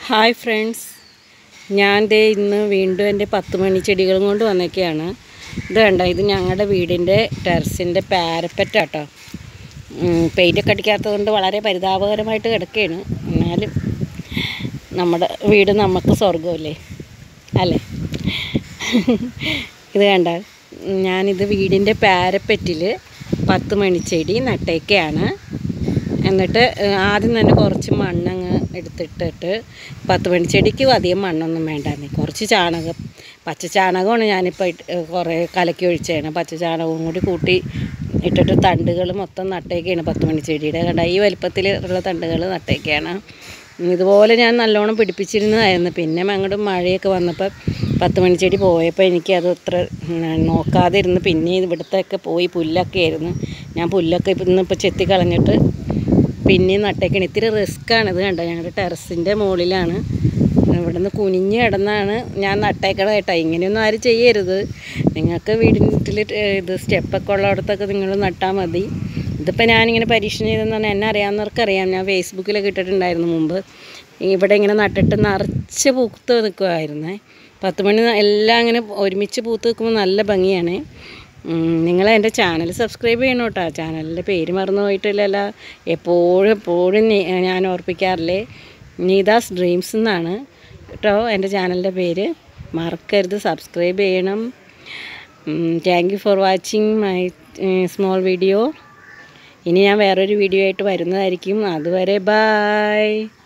hi friends ഞാൻ ദേ ഇന്ന് വീണ്ടും എൻ്റെ പത്ത് മണി ചെടികളും കൊണ്ട് വന്നേക്കുകയാണ് ഇത് കണ്ട ഇത് ഞങ്ങളുടെ വീടിൻ്റെ ടെറസിൻ്റെ പാരപ്പറ്റാട്ടോ പെയിൻ്റൊക്കെ അടിക്കാത്തത് കൊണ്ട് വളരെ പരിതാപകരമായിട്ട് കിടക്കുകയാണ് എന്നാലും നമ്മുടെ വീട് നമുക്ക് സ്വർഗമല്ലേ അല്ലേ ഇത് കണ്ട ഞാനിത് വീടിൻ്റെ പാരപ്പറ്റിൽ പത്ത് മണിച്ചെടി നട്ടേക്കാണ് എന്നിട്ട് ഏഹ്, ആദ്യം തന്നെ കുറച്ച് മണ്ണങ്ങ് എടുത്തിട്ടിട്ട് പത്ത് മണിച്ചെടിക്ക് അധികം മണ്ണൊന്നും വേണ്ടാന്ന് കുറച്ച് ചാണകം പച്ച ചാണകമാണ് ഞാനിപ്പോൾ ഇട്ട് ഏഹ്, കുറേ കലക്കി ഒഴിച്ചതാണ് പച്ച ചാണകവും കൂടി കൂട്ടി ഇട്ടിട്ട് തണ്ടുകൾ മൊത്തം നട്ടേക്കാണ് പത്ത് മണിച്ചെടിയുടെ കണ്ട ഈ വലിപ്പത്തിൽ ഉള്ള തണ്ടുകൾ നട്ടേക്കാണ് ഇതുപോലെ ഞാൻ നല്ലോണം പിടിപ്പിച്ചിരുന്നതായിരുന്നു പിന്നെ അങ്ങോട്ട് മഴയൊക്കെ വന്നപ്പോൾ പത്ത് മണിച്ചെടി പോയപ്പോൾ എനിക്ക് അത് അത്ര ഉം, നോക്കാതെ ഇരുന്ന് പിന്നെ ഇവിടുത്തെയൊക്കെ പോയി പുല്ലൊക്കെ ആയിരുന്നു ഞാൻ പുല്ലൊക്കെ ഇപ്പം ഇന്നിപ്പോൾ ചെത്തി കളഞ്ഞിട്ട് പിന്നെയും നട്ടേക്കാണ് ഇത്തിരി റിസ്ക്കാണ് ഇത് കണ്ടോ ഞങ്ങളുടെ ടെറസിൻ്റെ മുകളിലാണ് ഇവിടുന്ന് കുനിഞ്ഞ് കിടന്നാണ് ഞാൻ നട്ടേക്കണത് കേട്ടോ ഇങ്ങനെയൊന്നും ആരും ചെയ്യരുത് നിങ്ങൾക്ക് വീടിൻ്റെ ഇത് സ്റ്റെപ്പൊക്കെ ഉള്ളിടത്തൊക്കെ നിങ്ങൾ നട്ടാൽ മതി ഇതിപ്പോൾ ഞാനിങ്ങനെ പരീക്ഷണം ചെയ്തെന്ന് പറഞ്ഞാൽ എന്നെ അറിയാവുന്നവർക്ക് അറിയാം ഞാൻ ഫേസ്ബുക്കിലൊക്കെ ഇട്ടിട്ടുണ്ടായിരുന്നു മുമ്പ് ഇവിടെ ഇങ്ങനെ നട്ടിട്ട് നിറച്ച് പൂത്ത് നിൽക്കുമായിരുന്നേ പത്ത് മണി എല്ലാം ഇങ്ങനെ ഒരുമിച്ച് പൂത്ത് നിൽക്കുമ്പോൾ നല്ല ഭംഗിയാണ് നിങ്ങൾ എൻ്റെ ചാനൽ സബ്സ്ക്രൈബ് ചെയ്യണം കേട്ടോ ചാനലിൻ്റെ പേര് മറന്നു പോയിട്ടില്ലല്ല എപ്പോഴും എപ്പോഴും നി- ഞാൻ ഓർപ്പിക്കാറില്ലേ നീതാസ് ഡ്രീംസ് എന്നാണ് കേട്ടോ എൻ്റെ ചാനലിൻ്റെ പേര് മറക്കരുത് സബ്സ്ക്രൈബ് ചെയ്യണം thank you for watching my small video ഇനി ഞാൻ വേറൊരു വീഡിയോ ആയിട്ട് വരുന്നതായിരിക്കും അതുവരെ ബായ്